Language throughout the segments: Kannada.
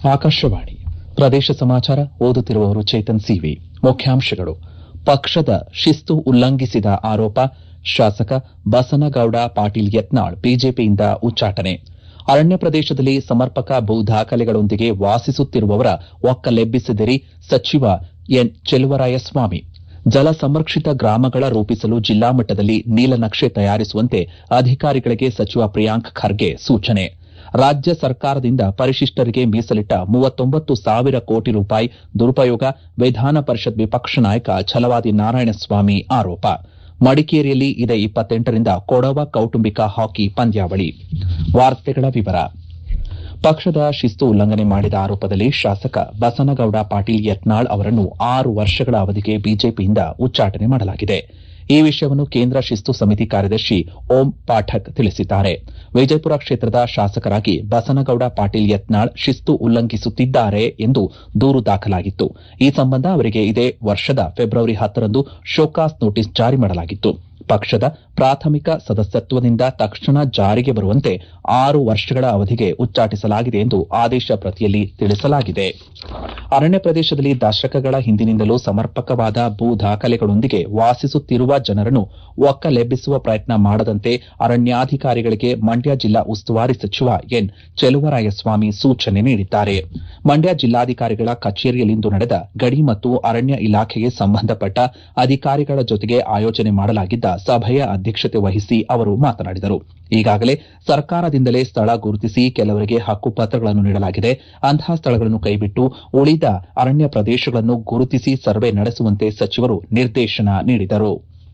ಆಕಾಶವಾಣಿ ಪ್ರದೇಶ ಸಮಾಚಾರ ಓದುತ್ತಿರುವವರು ಚೇತನ್ ಸಿವಿ ಮುಖ್ಯಾಂಶಗಳು ಪಕ್ಷದ ಶಿಸ್ತು ಉಲ್ಲಂಘಿಸಿದ ಆರೋಪ ಶಾಸಕ ಬಸನಗೌಡ ಪಾಟೀಲ್ ಯತ್ನಾಳ್ ಬಿಜೆಪಿಯಿಂದ ಉಚ್ಚಾಟನೆ ಅರಣ್ಯ ಪ್ರದೇಶದಲ್ಲಿ ಸಮರ್ಪಕ ಭೂ ದಾಖಲೆಗಳೊಂದಿಗೆ ವಾಸಿಸುತ್ತಿರುವವರ ಒಕ್ಕಲೆಬ್ಬಿಸಿದಿರಿ ಸಚಿವ ಎನ್ ಚೆಲುವರಾಯಸ್ವಾಮಿ ಜಲ ಸಂರಕ್ಷಿತ ಗ್ರಾಮಗಳ ರೂಪಿಸಲು ಜಿಲ್ಲಾ ಮಟ್ಟದಲ್ಲಿ ನೀಲನಕ್ಷೆ ತಯಾರಿಸುವಂತೆ ಅಧಿಕಾರಿಗಳಿಗೆ ಸಚಿವ ಪ್ರಿಯಾಂಕ್ ಖರ್ಗೆ ಸೂಚನೆ ರಾಜ್ಯ ಸರ್ಕಾರದಿಂದ ಪರಿಶಿಷ್ಟರಿಗೆ ಮೀಸಲಿಟ್ಟ ಮೂವತ್ತೊಂಬತ್ತು ಸಾವಿರ ಕೋಟಿ ರೂಪಾಯಿ ದುರುಪಯೋಗ ವಿಧಾನ ಪರಿಷತ್ ವಿಪಕ್ಷ ನಾಯಕ ಛಲವಾದಿ ನಾರಾಯಣಸ್ವಾಮಿ ಆರೋಪ ಮಡಿಕೇರಿಯಲ್ಲಿ ಇದೇ ಇಪ್ಪತ್ತೆಂಟರಿಂದ ಕೊಡವ ಕೌಟುಂಬಿಕ ಹಾಕಿ ಪಂದ್ಯಾವಳಿ ವಾರ್ತೆಗಳ ವಿವರ ಪಕ್ಷದ ಶಿಸ್ತು ಉಲ್ಲಂಘನೆ ಮಾಡಿದ ಆರೋಪದಲ್ಲಿ ಶಾಸಕ ಬಸನಗೌಡ ಪಾಟೀಲ್ ಯತ್ನಾಳ್ ಅವರನ್ನು ಆರು ವರ್ಷಗಳ ಅವಧಿಗೆ ಬಿಜೆಪಿಯಿಂದ ಉಚ್ಚಾಟನೆ ಮಾಡಲಾಗಿದೆ ಈ ವಿಷಯವನ್ನು ಕೇಂದ್ರ ಶಿಸ್ತು ಸಮಿತಿ ಕಾರ್ಯದರ್ಶಿ ಓಂ ಪಾಠಕ್ ತಿಳಿಸಿದ್ದಾರೆ ವಿಜಯಪುರ ಕ್ಷೇತ್ರದ ಶಾಸಕರಾಗಿ ಬಸನಗೌಡ ಪಾಟೀಲ್ ಯತ್ನಾಳ್ ಶಿಸ್ತು ಉಲ್ಲಂಘಿಸುತ್ತಿದ್ದಾರೆ ಎಂದು ದೂರು ದಾಖಲಾಗಿತ್ತು ಈ ಸಂಬಂಧ ಅವರಿಗೆ ಇದೇ ವರ್ಷದ ಫೆಬ್ರವರಿ ಹತ್ತರಂದು ಶೋಕಾಸ್ ನೋಟಿಸ್ ಜಾರಿ ಮಾಡಲಾಗಿತ್ತು ಪಕ್ಷದ ಪ್ರಾಥಮಿಕ ಸದಸ್ಯತ್ವದಿಂದ ತಕ್ಷಣ ಜಾರಿಗೆ ಬರುವಂತೆ ಆರು ವರ್ಷಗಳ ಅವಧಿಗೆ ಉಚ್ಚಾಟಿಸಲಾಗಿದೆ ಎಂದು ಆದೇಶ ಪ್ರತಿಯಲ್ಲಿ ತಿಳಿಸಲಾಗಿದೆ ಅರಣ್ಯ ಪ್ರದೇಶದಲ್ಲಿ ದಶಕಗಳ ಹಿಂದಿನಿಂದಲೂ ಸಮರ್ಪಕವಾದ ಭೂ ದಾಖಲೆಗಳೊಂದಿಗೆ ವಾಸಿಸುತ್ತಿರುವ ಜನರನ್ನು ಒಕ್ಕಲೆಬ್ಬಿಸುವ ಪ್ರಯತ್ನ ಮಾಡದಂತೆ ಅರಣ್ಯಾಧಿಕಾರಿಗಳಿಗೆ ಮಂಡ್ಯ ಜಿಲ್ಲಾ ಉಸ್ತುವಾರಿ ಸಚಿವ ಎನ್ ಚೆಲುವರಾಯಸ್ವಾಮಿ ಸೂಚನೆ ನೀಡಿದ್ದಾರೆ ಮಂಡ್ಯ ಜಿಲ್ಲಾಧಿಕಾರಿಗಳ ಕಚೇರಿಯಲ್ಲಿಂದು ನಡೆದ ಗಡಿ ಮತ್ತು ಅರಣ್ಯ ಇಲಾಖೆಗೆ ಸಂಬಂಧಪಟ್ಟ ಅಧಿಕಾರಿಗಳ ಜೊತೆಗೆ ಆಯೋಜನೆ ಮಾಡಲಾಗಿದ್ದ ಸಭೆಯ ಅಧ್ಯಕ್ಷತೆ ವಹಿಸಿ ಅವರು ಮಾತನಾಡಿದರು ಈಗಾಗಲೇ ಸರ್ಕಾರದಿಂದಲೇ ಸ್ಥಳ ಗುರುತಿಸಿ ಕೆಲವರಿಗೆ ಹಕ್ಕುಪತ್ರಗಳನ್ನು ನೀಡಲಾಗಿದೆ ಅಂತಹ ಸ್ಥಳಗಳನ್ನು ಕೈಬಿಟ್ಟು ಉಳಿದ ಅರಣ್ಯ ಪ್ರದೇಶಗಳನ್ನು ಗುರುತಿಸಿ ಸರ್ವೆ ನಡೆಸುವಂತೆ ಸಚಿವರು ನಿರ್ದೇಶನ ನೀಡಿದರು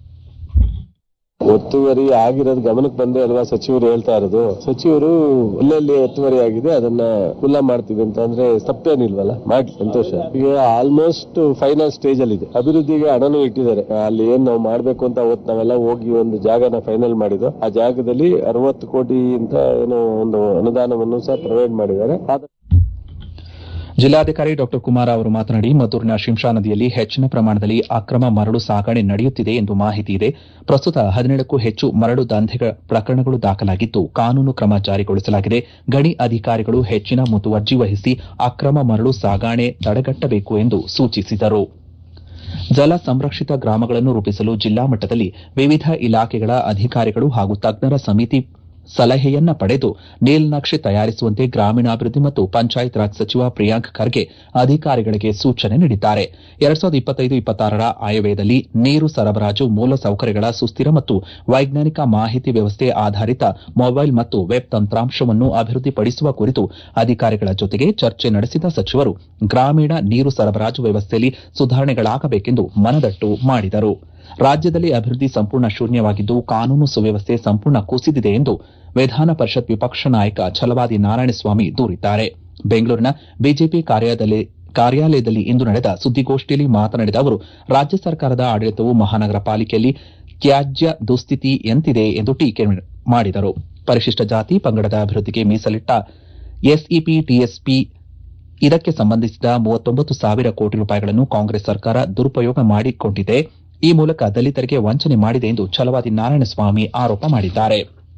ಒತ್ತುವರಿ ಆಗಿರೋದು ಗಮನಕ್ಕೆ ಬಂದೇ ಅಲ್ವಾ ಸಚಿವರು ಹೇಳ್ತಾ ಇರೋದು ಸಚಿವರು ಎಲ್ಲೆಲ್ಲಿ ಒತ್ತುವರಿ ಆಗಿದೆ ಅದನ್ನ ಖುಲ್ಲಾ ಮಾಡ್ತೀವಿ ಅಂತ ಅಂದ್ರೆ ತಪ್ಪೇನಿಲ್ವಲ್ಲ ಮಾಡಿ ಸಂತೋಷ ಈಗ ಆಲ್ಮೋಸ್ಟ್ ಫೈನಲ್ ಸ್ಟೇಜ್ ಅಲ್ಲಿ ಇದೆ ಅಭಿವೃದ್ಧಿಗೆ ಹಣನೂ ಇಟ್ಟಿದ್ದಾರೆ ಅಲ್ಲಿ ಏನ್ ನಾವು ಮಾಡ್ಬೇಕು ಅಂತ ಅವತ್ತು ನಾವೆಲ್ಲ ಹೋಗಿ ಒಂದು ಜಾಗನ ಫೈನಲ್ ಮಾಡಿದ್ದು ಆ ಜಾಗದಲ್ಲಿ ಅರವತ್ತು ಕೋಟಿ ಅಂತ ಏನೋ ಒಂದು ಅನುದಾನವನ್ನು ಸಹ ಪ್ರೊವೈಡ್ ಮಾಡಿದ್ದಾರೆ ಜಿಲ್ಲಾಧಿಕಾರಿ ಡಾ ಕುಮಾರ್ ಅವರು ಮಾತನಾಡಿ ಮದ್ದೂರಿನ ಶಿಂಷಾ ನದಿಯಲ್ಲಿ ಹೆಚ್ಚಿನ ಪ್ರಮಾಣದಲ್ಲಿ ಅಕ್ರಮ ಮರಳು ಸಾಗಣೆ ನಡೆಯುತ್ತಿದೆ ಎಂದು ಮಾಹಿತಿ ಇದೆ ಪ್ರಸ್ತುತ ಹದಿನೇಳಕ್ಕೂ ಹೆಚ್ಚು ಮರಳು ದಂಧೆಗಳ ಪ್ರಕರಣಗಳು ದಾಖಲಾಗಿದ್ದು ಕಾನೂನು ಕ್ರಮ ಜಾರಿಗೊಳಿಸಲಾಗಿದೆ ಗಣಿ ಅಧಿಕಾರಿಗಳು ಹೆಚ್ಚಿನ ಮುತುವರ್ಜಿ ವಹಿಸಿ ಅಕ್ರಮ ಮರಳು ಸಾಗಣೆ ತಡೆಗಟ್ಟಬೇಕು ಎಂದು ಸೂಚಿಸಿದರು ಜಲ ಸಂರಕ್ಷಿತ ಗ್ರಾಮಗಳನ್ನು ರೂಪಿಸಲು ಜಿಲ್ಲಾ ಮಟ್ಟದಲ್ಲಿ ವಿವಿಧ ಇಲಾಖೆಗಳ ಅಧಿಕಾರಿಗಳು ಹಾಗೂ ತಜ್ಞರ ಸಮಿತಿ ಸಲಹೆಯನ್ನ ಪಡೆದು ನೀಲನಕ್ಷೆ ತಯಾರಿಸುವಂತೆ ಗ್ರಾಮೀಣಾಭಿವೃದ್ಧಿ ಮತ್ತು ಪಂಚಾಯತ್ ರಾಜ್ ಸಚಿವ ಪ್ರಿಯಾಂಕ್ ಖರ್ಗೆ ಅಧಿಕಾರಿಗಳಿಗೆ ಸೂಚನೆ ನೀಡಿದ್ದಾರೆ ಎರಡ್ ಸಾವಿರದ ಇಪ್ಪತ್ತೈದು ಇಪ್ಪತ್ತಾರರ ಆಯವ್ಯಯದಲ್ಲಿ ನೀರು ಸರಬರಾಜು ಮೂಲಸೌಕರ್ಯಗಳ ಸುಸ್ಥಿರ ಮತ್ತು ವೈಜ್ಞಾನಿಕ ಮಾಹಿತಿ ವ್ಯವಸ್ಥೆ ಆಧಾರಿತ ಮೊಬೈಲ್ ಮತ್ತು ವೆಬ್ ತಂತ್ರಾಂಶವನ್ನು ಅಭಿವೃದ್ಧಿಪಡಿಸುವ ಕುರಿತು ಅಧಿಕಾರಿಗಳ ಜೊತೆಗೆ ಚರ್ಚೆ ನಡೆಸಿದ ಸಚಿವರು ಗ್ರಾಮೀಣ ನೀರು ಸರಬರಾಜು ವ್ಯವಸ್ಥೆಯಲ್ಲಿ ಸುಧಾರಣೆಗಳಾಗಬೇಕೆಂದು ಮನದಟ್ಟು ಮಾಡಿದರು ರಾಜ್ಯದಲ್ಲಿ ಅಭಿವೃದ್ಧಿ ಸಂಪೂರ್ಣ ಶೂನ್ಯವಾಗಿದ್ದು ಕಾನೂನು ಸುವ್ಯವಸ್ಥೆ ಸಂಪೂರ್ಣ ಕುಸಿದಿದೆ ಎಂದು ವಿಧಾನ ಪರಿಷತ್ ವಿಪಕ್ಷ ನಾಯಕ ಛಲವಾದಿ ನಾರಾಯಣಸ್ವಾಮಿ ದೂರಿದ್ದಾರೆ ಬೆಂಗಳೂರಿನ ಬಿಜೆಪಿ ಕಾರ್ಯಾಲಯದಲ್ಲಿ ಇಂದು ನಡೆದ ಸುದ್ದಿಗೋಷ್ಠಿಯಲ್ಲಿ ಮಾತನಾಡಿದ ಅವರು ರಾಜ್ಯ ಸರ್ಕಾರದ ಆಡಳಿತವು ಮಹಾನಗರ ಪಾಲಿಕೆಯಲ್ಲಿ ತ್ಯಾಜ್ಯ ದುಸ್ಥಿತಿ ಎಂತಿದೆ ಎಂದು ಟೀಕೆ ಮಾಡಿದರು ಪರಿಶಿಷ್ಟ ಜಾತಿ ಪಂಗಡದ ಅಭಿವೃದ್ಧಿಗೆ ಮೀಸಲಿಟ್ಟ ಎಸ್ಇಪಿ ಟಿಎಸ್ಪಿ ಇದಕ್ಕೆ ಸಂಬಂಧಿಸಿದ ಮೂವತ್ತೊಂಬತ್ತು ಸಾವಿರ ಕೋಟಿ ರೂಪಾಯಿಗಳನ್ನು ಕಾಂಗ್ರೆಸ್ ಸರ್ಕಾರ ದುರುಪಯೋಗ ಮಾಡಿಕೊಂಡಿದೆ ಈ ಮೂಲಕ ದಲಿತರಿಗೆ ವಂಚನೆ ಮಾಡಿದೆ ಎಂದು ಛಲವಾದಿ ನಾರಾಯಣಸ್ವಾಮಿ ಆರೋಪ ಮಾಡಿದ್ದಾರೆ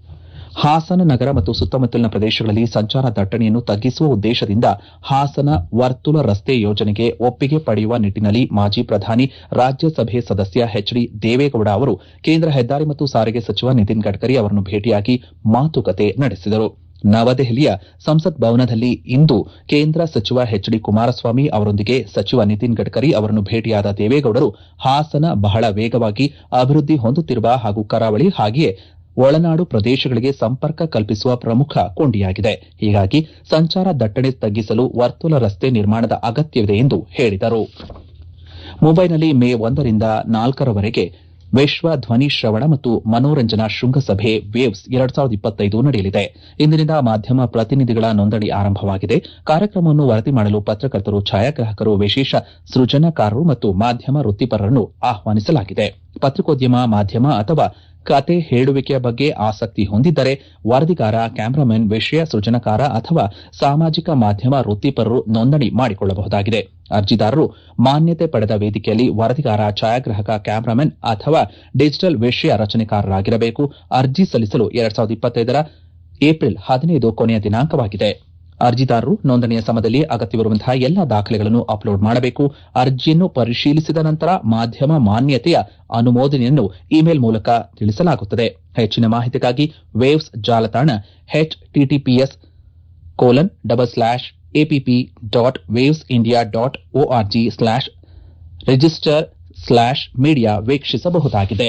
ಹಾಸನ ನಗರ ಮತ್ತು ಸುತ್ತಮುತ್ತಲಿನ ಪ್ರದೇಶಗಳಲ್ಲಿ ಸಂಚಾರ ದಟ್ಟಣೆಯನ್ನು ತಗ್ಗಿಸುವ ಉದ್ದೇಶದಿಂದ ಹಾಸನ ವರ್ತುಲ ರಸ್ತೆ ಯೋಜನೆಗೆ ಒಪ್ಪಿಗೆ ಪಡೆಯುವ ನಿಟ್ಟಿನಲ್ಲಿ ಮಾಜಿ ಪ್ರಧಾನಿ ರಾಜ್ಯಸಭೆ ಸದಸ್ಯ ಎಚ್ ಡಿ ದೇವೇಗೌಡ ಅವರು ಕೇಂದ್ರ ಹೆದ್ದಾರಿ ಮತ್ತು ಸಾರಿಗೆ ಸಚಿವ ನಿತಿನ್ ಗಡ್ಕರಿ ಅವರನ್ನು ಭೇಟಿಯಾಗಿ ಮಾತುಕತೆ ನಡೆಸಿದರು ನವದೆಹಲಿಯ ಸಂಸತ್ ಭವನದಲ್ಲಿ ಇಂದು ಕೇಂದ್ರ ಸಚಿವ ಎಚ್ ಡಿ ಕುಮಾರಸ್ವಾಮಿ ಅವರೊಂದಿಗೆ ಸಚಿವ ನಿತಿನ್ ಗಡ್ಕರಿ ಅವರನ್ನು ಭೇಟಿಯಾದ ದೇವೇಗೌಡರು ಹಾಸನ ಬಹಳ ವೇಗವಾಗಿ ಅಭಿವೃದ್ಧಿ ಹೊಂದುತ್ತಿರುವ ಹಾಗೂ ಕರಾವಳಿ ಹಾಗೆಯೇ ಒಳನಾಡು ಪ್ರದೇಶಗಳಿಗೆ ಸಂಪರ್ಕ ಕಲ್ಪಿಸುವ ಪ್ರಮುಖ ಕೊಂಡಿಯಾಗಿದೆ ಹೀಗಾಗಿ ಸಂಚಾರ ದಟ್ಟಣೆ ತಗ್ಗಿಸಲು ವರ್ತುಲ ರಸ್ತೆ ನಿರ್ಮಾಣದ ಅಗತ್ಯವಿದೆ ಎಂದು ಹೇಳಿದರು ಮುಂಬೈನಲ್ಲಿ ಮೇ ಒಂದರಿಂದ ನಾಲ್ಕರವರೆಗೆ ವಿಶ್ವ ಧ್ವನಿ ಶ್ರವಣ ಮತ್ತು ಮನೋರಂಜನಾ ಶೃಂಗಸಭೆ ವೇವ್ಸ್ ಎರಡ್ ಸಾವಿರದ ಇಪ್ಪತ್ತೈದು ನಡೆಯಲಿದೆ ಇಂದಿನಿಂದ ಮಾಧ್ಯಮ ಪ್ರತಿನಿಧಿಗಳ ನೋಂದಣಿ ಆರಂಭವಾಗಿದೆ ಕಾರ್ಯಕ್ರಮವನ್ನು ವರದಿ ಮಾಡಲು ಪತ್ರಕರ್ತರು ಛಾಯಾಗ್ರಾಹಕರು ವಿಶೇಷ ಸೃಜನಕಾರರು ಮತ್ತು ಮಾಧ್ಯಮ ವೃತ್ತಿಪರರನ್ನು ಆಹ್ವಾನಿಸಲಾಗಿದೆ ಪತ್ರಿಕೋದ್ಯಮ ಮಾಧ್ಯಮ ಅಥವಾ ಕತೆ ಹೇಳುವಿಕೆಯ ಬಗ್ಗೆ ಆಸಕ್ತಿ ಹೊಂದಿದ್ದರೆ ವರದಿಗಾರ ಕ್ಯಾಮರಾಮನ್ ವಿಷಯ ಸೃಜನಕಾರ ಅಥವಾ ಸಾಮಾಜಿಕ ಮಾಧ್ಯಮ ವೃತ್ತಿಪರರು ನೋಂದಣಿ ಮಾಡಿಕೊಳ್ಳಬಹುದಾಗಿದೆ ಅರ್ಜಿದಾರರು ಮಾನ್ಯತೆ ಪಡೆದ ವೇದಿಕೆಯಲ್ಲಿ ವರದಿಗಾರ ಛಾಯಾಗ್ರಾಹಕ ಕ್ಯಾಮರಾಮನ್ ಅಥವಾ ಡಿಜಿಟಲ್ ವಿಷಯ ರಚನೆಕಾರರಾಗಿರಬೇಕು ಅರ್ಜಿ ಸಲ್ಲಿಸಲು ಎರಡ್ ಸಾವಿರದ ಇಪ್ಪತ್ತೈದರ ಏಪ್ರಿಲ್ ಹದಿನೈದು ಕೊನೆಯ ದಿನಾಂಕವಾಗಿದೆ ಅರ್ಜಿದಾರರು ನೋಂದಣಿಯ ಸಮಯದಲ್ಲಿ ಅಗತ್ಯವಿರುವಂತಹ ಎಲ್ಲ ದಾಖಲೆಗಳನ್ನು ಅಪ್ಲೋಡ್ ಮಾಡಬೇಕು ಅರ್ಜಿಯನ್ನು ಪರಿಶೀಲಿಸಿದ ನಂತರ ಮಾಧ್ಯಮ ಮಾನ್ಯತೆಯ ಅನುಮೋದನೆಯನ್ನು ಇಮೇಲ್ ಮೂಲಕ ತಿಳಿಸಲಾಗುತ್ತದೆ ಹೆಚ್ಚಿನ ಮಾಹಿತಿಗಾಗಿ ವೇವ್ಸ್ ಜಾಲತಾಣ HTTPS colon double slash APP dot waves India dot ORG slash register slash media ವೀಕ್ಷಿಸಬಹುದಾಗಿದೆ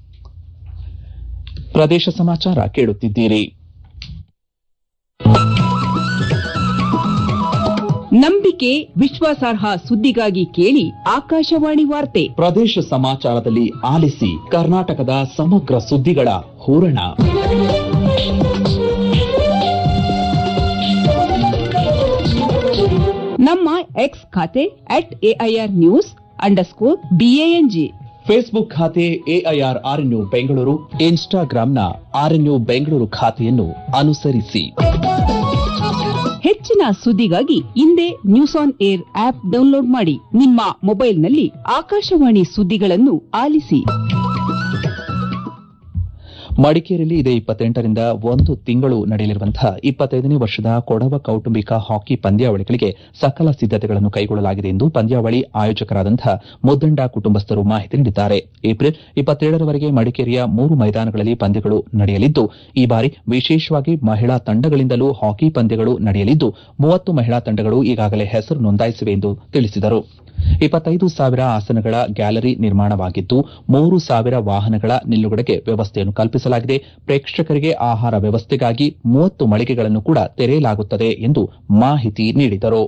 ಪ್ರದೇಶ ಸಮಾಚಾರ ಕೇಳುತ್ತಿದ್ದೀರಿ ನಂಬಿಕೆ ವಿಶ್ವಾಸಾರ್ಹ ಸುದ್ದಿಗಾಗಿ ಕೇಳಿ ಆಕಾಶವಾಣಿ ವಾರ್ತೆ ಪ್ರದೇಶ ಸಮಾಚಾರದಲ್ಲಿ ಆಲಿಸಿ ಕರ್ನಾಟಕದ ಸಮಗ್ರ ಸುದ್ದಿಗಳ ಹೂರಣ ನಮ್ಮ ಎಕ್ಸ್ ಖಾತೆ at AIR news underscore BANG Facebook ಖಾತೆ ಎಐಆರ್ ಆರ್ಎನ್ಯು ಬೆಂಗಳೂರು ಇನ್ಸ್ಟಾಗ್ರಾಂನ ಆರ್ಎನ್ಯು ಬೆಂಗಳೂರು ಖಾತೆಯನ್ನು ಅನುಸರಿಸಿ ಹೆಚ್ಚಿನ ಸುದ್ದಿಗಾಗಿ ಹಿಂದೆ news on air app download ಮಾಡಿ ನಿಮ್ಮ ಮೊಬೈಲ್ನಲ್ಲಿ ಆಕಾಶವಾಣಿ ಸುದ್ದಿಗಳನ್ನು ಆಲಿಸಿ ಮಡಿಕೇರಿಯಲ್ಲಿ ಇದೇ ಇಪ್ಪತ್ತೆಂಟರಿಂದ ಒಂದು ತಿಂಗಳು ನಡೆಯಲಿರುವಂತಹ ಇಪ್ಪತ್ತೈದನೇ ವರ್ಷದ ಕೊಡವ ಕೌಟುಂಬಿಕ ಹಾಕಿ ಪಂದ್ಯಾವಳಿಗಳಿಗೆ ಸಕಲ ಸಿದ್ದತೆಗಳನ್ನು ಕೈಗೊಳ್ಳಲಾಗಿದೆ ಎಂದು ಪಂದ್ಯಾವಳಿ ಆಯೋಜಕರಾದಂತಹ ಮುದ್ದಂಡ ಕುಟುಂಬಸ್ಥರು ಮಾಹಿತಿ ನೀಡಿದ್ದಾರೆ ಏಪ್ರಿಲ್ ಇಪ್ಪತ್ತೇಳರವರೆಗೆ ಮಡಿಕೇರಿಯ ಮೂರು ಮೈದಾನಗಳಲ್ಲಿ ಪಂದ್ಯಗಳು ನಡೆಯಲಿದ್ದು ಈ ಬಾರಿ ವಿಶೇಷವಾಗಿ ಮಹಿಳಾ ತಂಡಗಳಿಂದಲೂ ಹಾಕಿ ಪಂದ್ಯಗಳು ನಡೆಯಲಿದ್ದು ಮೂವತ್ತು ಮಹಿಳಾ ತಂಡಗಳು ಈಗಾಗಲೇ ಹೆಸರು ನೋಂದಾಯಿಸಿವೆ ಎಂದು ತಿಳಿಸಿದರು ಇಪ್ಪತ್ತೈದು ಸಾವಿರ ಆಸನಗಳ ಗ್ಯಾಲರಿ ನಿರ್ಮಾಣವಾಗಿದ್ದು ಮೂರು ಸಾವಿರ ವಾಹನಗಳ ನಿಲ್ಲುಗಡೆಗೆ ವ್ಯವಸ್ಥೆಯನ್ನು ಕಲ್ಪಿಸಲಾಗಿದೆ ಪ್ರೇಕ್ಷಕರಿಗೆ ಆಹಾರ ವ್ಯವಸ್ಥೆಗಾಗಿ ಮೂವತ್ತು ಮಳಿಗೆಗಳನ್ನು ಕೂಡ ತೆರೆಯಲಾಗುತ್ತದೆ ಎಂದು ಮಾಹಿತಿ ನೀಡಿದರು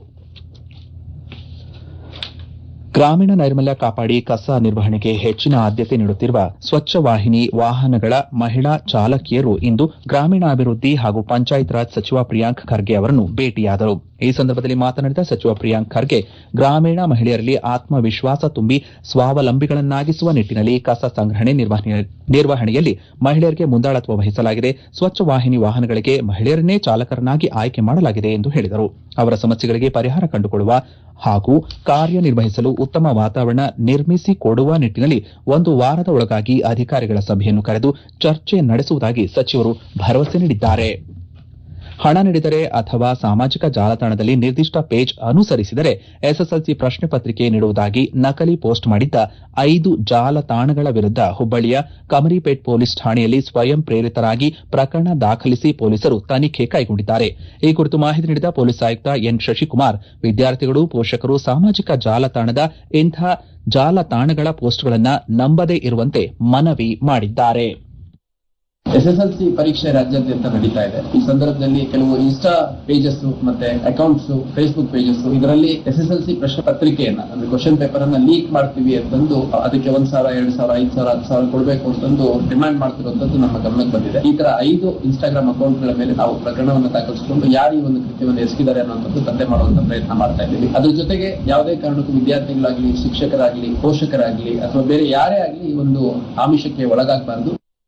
ಗ್ರಾಮೀಣ ನೈರ್ಮಲ್ಯ ಕಾಪಾಡಿ ಕಸ ನಿರ್ವಹಣೆಗೆ ಹೆಚ್ಚಿನ ಆದ್ಯತೆ ನೀಡುತ್ತಿರುವ ಸ್ವಚ್ಛ ವಾಹಿನಿ ವಾಹನಗಳ ಮಹಿಳಾ ಚಾಲಕಿಯರು ಇಂದು ಗ್ರಾಮೀಣಾಭಿವೃದ್ಧಿ ಹಾಗೂ ಪಂಚಾಯತ್ ರಾಜ್ ಸಚಿವ ಪ್ರಿಯಾಂಕ್ ಖರ್ಗೆ ಅವರನ್ನು ಭೇಟಿಯಾದರು ಈ ಸಂದರ್ಭದಲ್ಲಿ ಮಾತನಾಡಿದ ಸಚಿವ ಪ್ರಿಯಾಂಕ್ ಖರ್ಗೆ ಗ್ರಾಮೀಣ ಮಹಿಳೆಯರಲ್ಲಿ ಆತ್ಮವಿಶ್ವಾಸ ತುಂಬಿ ಸ್ವಾವಲಂಬಿಗಳನ್ನಾಗಿಸುವ ನಿಟ್ಟಿನಲ್ಲಿ ಕಸ ಸಂಗ್ರಹಣೆ ನಿರ್ವಹಣೆಯಲ್ಲಿ ಮಹಿಳೆಯರಿಗೆ ಮುಂದಾಳತ್ವ ವಹಿಸಲಾಗಿದೆ ಸ್ವಚ್ಛ ವಾಹಿನಿ ವಾಹನಗಳಿಗೆ ಮಹಿಳೆಯರನ್ನೇ ಚಾಲಕರನ್ನಾಗಿ ಆಯ್ಕೆ ಮಾಡಲಾಗಿದೆ ಎಂದು ಹೇಳಿದರು ಅವರ ಸಮಸ್ಯೆಗಳಿಗೆ ಪರಿಹಾರ ಕಂಡುಕೊಳ್ಳುವ ಹಾಗೂ ಕಾರ್ಯನಿರ್ವಹಿಸಲು ಉತ್ತಮ ವಾತಾವರಣ ನಿರ್ಮಿಸಿಕೊಡುವ ನಿಟ್ಟಿನಲ್ಲಿ ಒಂದು ವಾರದ ಒಳಗಾಗಿ ಅಧಿಕಾರಿಗಳ ಸಭೆಯನ್ನು ಕರೆದು ಚರ್ಚೆ ನಡೆಸುವುದಾಗಿ ಸಚಿವರು ಭರವಸೆ ನೀಡಿದ್ದಾರೆ ಹಣ ನೀಡಿದರೆ ಅಥವಾ ಸಾಮಾಜಿಕ ಜಾಲತಾಣದಲ್ಲಿ ನಿರ್ದಿಷ್ಟ ಪೇಜ್ ಅನುಸರಿಸಿದರೆ ಎಸ್ಎಸ್ಎಲ್ಸಿ ಪ್ರಶ್ನೆ ಪತ್ರಿಕೆ ನೀಡುವುದಾಗಿ ನಕಲಿ ಪೋಸ್ಟ್ ಮಾಡಿದ್ದ ಐದು ಜಾಲತಾಣಗಳ ವಿರುದ್ಧ ಹುಬ್ಬಳ್ಳಿಯ ಕಮರಿಪೇಟ್ ಪೊಲೀಸ್ ಠಾಣೆಯಲ್ಲಿ ಸ್ವಯಂ ಪ್ರೇರಿತರಾಗಿ ಪ್ರಕರಣ ದಾಖಲಿಸಿ ಪೊಲೀಸರು ತನಿಖೆ ಕೈಗೊಂಡಿದ್ದಾರೆ ಈ ಕುರಿತು ಮಾಹಿತಿ ನೀಡಿದ ಪೊಲೀಸ್ ಆಯುಕ್ತ ಎನ್ ಶಶಿಕುಮಾರ್ ವಿದ್ಯಾರ್ಥಿಗಳು ಪೋಷಕರು ಸಾಮಾಜಿಕ ಜಾಲತಾಣದ ಇಂಥ ಜಾಲತಾಣಗಳ ಪೋಸ್ಟ್ಗಳನ್ನು ನಂಬದೇ ಇರುವಂತೆ ಮನವಿ ಮಾಡಿದ್ದಾರೆ ಎಸ್ಎಸ್ಎಲ್ಸಿ ಪರೀಕ್ಷೆ ರಾಜ್ಯಾದ್ಯಂತ ನಡೀತಾ ಇದೆ ಈ ಸಂದರ್ಭದಲ್ಲಿ ಕೆಲವು ಇನ್ಸ್ಟಾ ಪೇಜಸ್ ಮತ್ತೆ ಅಕೌಂಟ್ಸ್ ಫೇಸ್ಬುಕ್ ಪೇಜಸ್ ಇದರಲ್ಲಿ ಎಸ್ಎಸ್ಎಲ್ಸಿ ಪ್ರಶ್ನೆ ಪತ್ರಿಕೆಯನ್ನ ಅಂದ್ರೆ ಕ್ವಶನ್ ಪೇಪರ್ ಅನ್ನ ಲೀಕ್ ಮಾಡ್ತೀವಿ ಅಂತಂದು ಅದಕ್ಕೆ ಒಂದ್ ಸಾವಿರ ಎರಡ್ ಸಾವಿರ ಐದ್ ಸಾವಿರ ಹತ್ತು ಸಾವಿರ ಕೊಡಬೇಕು ಅಂತಂದು ಡಿಮ್ಯಾಂಡ್ ಮಾಡ್ತಿರುವಂತದ್ದು ನಮ್ಮ ಗಮನಕ್ಕೆ ಬಂದಿದೆ ಈ ತರ ಐದು ಇನ್ಸ್ಟಾಗ್ರಾಮ್ ಅಕೌಂಟ್ ಗಳ ಮೇಲೆ ನಾವು ಪ್ರಕರಣವನ್ನು ದಾಖಲಿಸಿಕೊಂಡು ಯಾರು ಈ ಒಂದು ಕೃತ್ಯವನ್ನು ಎಸಗಿದ್ದಾರೆ ಅನ್ನುವಂಥದ್ದು ಪತ್ತೆ ಮಾಡುವಂತ ಪ್ರಯತ್ನ ಮಾಡ್ತಾ ಇದ್ದೀವಿ ಅದ್ರ ಜೊತೆಗೆ ಯಾವುದೇ ಕಾರಣಕ್ಕೂ ವಿದ್ಯಾರ್ಥಿಗಳಾಗ್ಲಿ ಶಿಕ್ಷಕರಾಗ್ಲಿ ಪೋಷಕರಾಗ್ಲಿ ಅಥವಾ ಬೇರೆ ಯಾರೇ ಆಗ್ಲಿ ಈ ಒಂದು ಆಮಿಷಕ್ಕೆ ಒಳಗಾಗಬಾರದು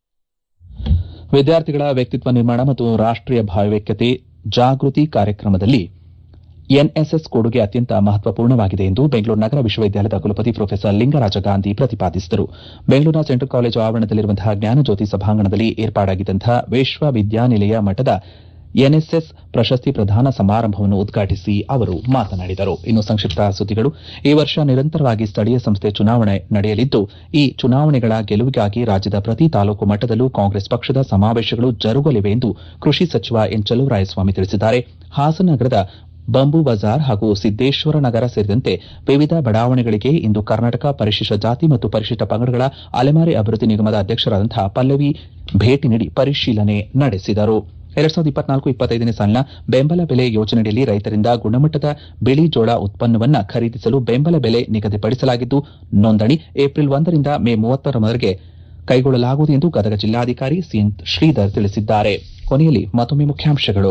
ವಿದ್ಯಾರ್ಥಿಗಳ ವ್ಯಕ್ತಿತ್ವ ನಿರ್ಮಾಣ ಮತ್ತು ರಾಷ್ಟೀಯ ಭಾವೈಕ್ಯತೆ ಜಾಗೃತಿ ಕಾರ್ಯಕ್ರಮದಲ್ಲಿ ಎನ್ಎಸ್ಎಸ್ ಕೊಡುಗೆ ಅತ್ಯಂತ ಮಹತ್ವಪೂರ್ಣವಾಗಿದೆ ಎಂದು ಬೆಂಗಳೂರು ನಗರ ವಿಶ್ವವಿದ್ಯಾಲಯದ ಕುಲಪತಿ ಪ್ರೊಫೆಸರ್ ಲಿಂಗರಾಜ ಗಾಂಧಿ ಪ್ರತಿಪಾದಿಸಿದರು ಬೆಂಗಳೂರಿನ ಸೆಂಟ್ರಲ್ ಕಾಲೇಜು ಆವರಣದಲ್ಲಿರುವಂತಹ ಜ್ಞಾನಜ್ಯೋತಿ ಸಭಾಂಗಣದಲ್ಲಿ ಏರ್ಪಾಡಾಗಿದ್ದಂತಹ ವಿಶ್ವವಿದ್ಯಾನಿಲಯ ಮಟ್ಟದ ಎನ್ಎಸ್ಎಸ್ ಪ್ರಶಸ್ತಿ ಪ್ರದಾನ ಸಮಾರಂಭವನ್ನು ಉದ್ಘಾಟಿಸಿ ಅವರು ಮಾತನಾಡಿದರು ಇನ್ನು ಸಂಕ್ಷಿಪ್ತ ಸುದ್ದಿಗಳು ಈ ವರ್ಷ ನಿರಂತರವಾಗಿ ಸ್ಥಳೀಯ ಸಂಸ್ಥೆ ಚುನಾವಣೆ ನಡೆಯಲಿದ್ದು ಈ ಚುನಾವಣೆಗಳ ಗೆಲುವಿಗಾಗಿ ರಾಜ್ಯದ ಪ್ರತಿ ತಾಲೂಕು ಮಟ್ಟದಲ್ಲೂ ಕಾಂಗ್ರೆಸ್ ಪಕ್ಷದ ಸಮಾವೇಶಗಳು ಜರುಗಲಿವೆ ಎಂದು ಕೃಷಿ ಸಚಿವ ಎನ್ ಚಲುವರಾಯಸ್ವಾಮಿ ತಿಳಿಸಿದ್ದಾರೆ ಹಾಸನ ನಗರದ ಬಂಬು ಬಜಾರ್ ಹಾಗೂ ಸಿದ್ದೇಶ್ವರ ನಗರ ಸೇರಿದಂತೆ ವಿವಿಧ ಬಡಾವಣೆಗಳಿಗೆ ಇಂದು ಕರ್ನಾಟಕ ಪರಿಶಿಷ್ಟ ಜಾತಿ ಮತ್ತು ಪರಿಶಿಷ್ಟ ಪಂಗಡಗಳ ಅಲೆಮಾರಿ ಅಭಿವೃದ್ಧಿ ನಿಗಮದ ಅಧ್ಯಕ್ಷರಾದಂತಹ ಪಲ್ಲವಿ ಭೇಟಿ ನೀಡಿ ಪರಿಶೀಲನೆ ನಡೆಸಿದರು ಎರಡ್ ಸಾವಿರದ ಇಪ್ಪತ್ನಾಲ್ಕು ಇಪ್ಪತ್ತೈದನೇ ಸಾಲಿನ ಬೆಂಬಲ ಬೆಲೆ ಯೋಜನೆಯಡಿಯಲ್ಲಿ ರೈತರಿಂದ ಗುಣಮಟ್ಟದ ಬಿಳಿ ಜೋಳ ಉತ್ಪನ್ನವನ್ನು ಖರೀದಿಸಲು ಬೆಂಬಲ ಬೆಲೆ ನಿಗದಿಪಡಿಸಲಾಗಿದ್ದು ನೋಂದಣಿ ಏಪ್ರಿಲ್ ಒಂದರಿಂದ ಮೇ ಮೂವತ್ತರವರೆಗೆ ಕೈಗೊಳ್ಳಲಾಗುವುದು ಎಂದು ಗದಗ ಜಿಲ್ಲಾಧಿಕಾರಿ ಸಿಎನ್ ಶ್ರೀಧರ್ ತಿಳಿಸಿದ್ದಾರೆ ಕೊನೆಯಲ್ಲಿ ಮತ್ತೊಮ್ಮೆ ಮುಖ್ಯಾಂಶಗಳು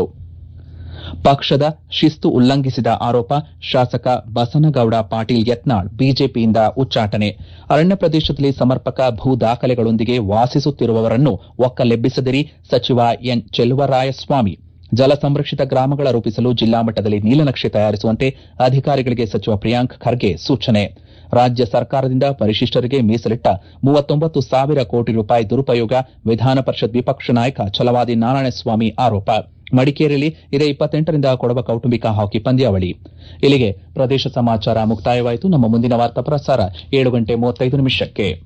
ಪಕ್ಷದ ಶಿಸ್ತು ಉಲ್ಲಂಘಿಸಿದ ಆರೋಪ ಶಾಸಕ ಬಸನಗೌಡ ಪಾಟೀಲ್ ಯತ್ನಾಳ್ ಬಿಜೆಪಿಯಿಂದ ಉಚ್ಚಾಟನೆ ಅರಣ್ಯ ಪ್ರದೇಶದಲ್ಲಿ ಸಮರ್ಪಕ ಭೂ ದಾಖಲೆಗಳೊಂದಿಗೆ ವಾಸಿಸುತ್ತಿರುವವರನ್ನು ಒಕ್ಕಲೆಬ್ಬಿಸದಿರಿ ಸಚಿವ ಎನ್ ಚೆಲುವರಾಯಸ್ವಾಮಿ ಜಲ ಸಂರಕ್ಷಿತ ಗ್ರಾಮಗಳ ರೂಪಿಸಲು ಜಿಲ್ಲಾ ಮಟ್ಟದಲ್ಲಿ ನೀಲನಕ್ಷೆ ತಯಾರಿಸುವಂತೆ ಅಧಿಕಾರಿಗಳಿಗೆ ಸಚಿವ ಪ್ರಿಯಾಂಕ್ ಖರ್ಗೆ ಸೂಚನೆ ರಾಜ್ಯ ಸರ್ಕಾರದಿಂದ ಪರಿಶಿಷ್ಟರಿಗೆ ಮೀಸಲಿಟ್ಟ ಮೂವತ್ತೊಂಬತ್ತು ಸಾವಿರ ಕೋಟಿ ರೂಪಾಯಿ ದುರುಪಯೋಗ ವಿಧಾನ ಪರಿಷತ್ ವಿಪಕ್ಷ ನಾಯಕ ಛಲವಾದಿ ನಾರಾಯಣಸ್ವಾಮಿ ಆರೋಪ ಮಡಿಕೇರಿಯಲ್ಲಿ ಇದೇ ಇಪ್ಪತ್ತೆಂಟರಿಂದ ಕೊಡವ ಕೌಟುಂಬಿಕ ಹಾಕಿ ಪಂದ್ಯಾವಳಿ ಇಲ್ಲಿಗೆ ಪ್ರದೇಶ ಸಮಾಚಾರ ಮುಕ್ತಾಯವಾಯಿತು ನಮ್ಮ ಮುಂದಿನ ವಾರ್ತಾ ಪ್ರಸಾರ ಏಳು ಗಂಟೆ ಮೂವತ್ತೈದು ನಿಮಿಷಕ್ಕೆ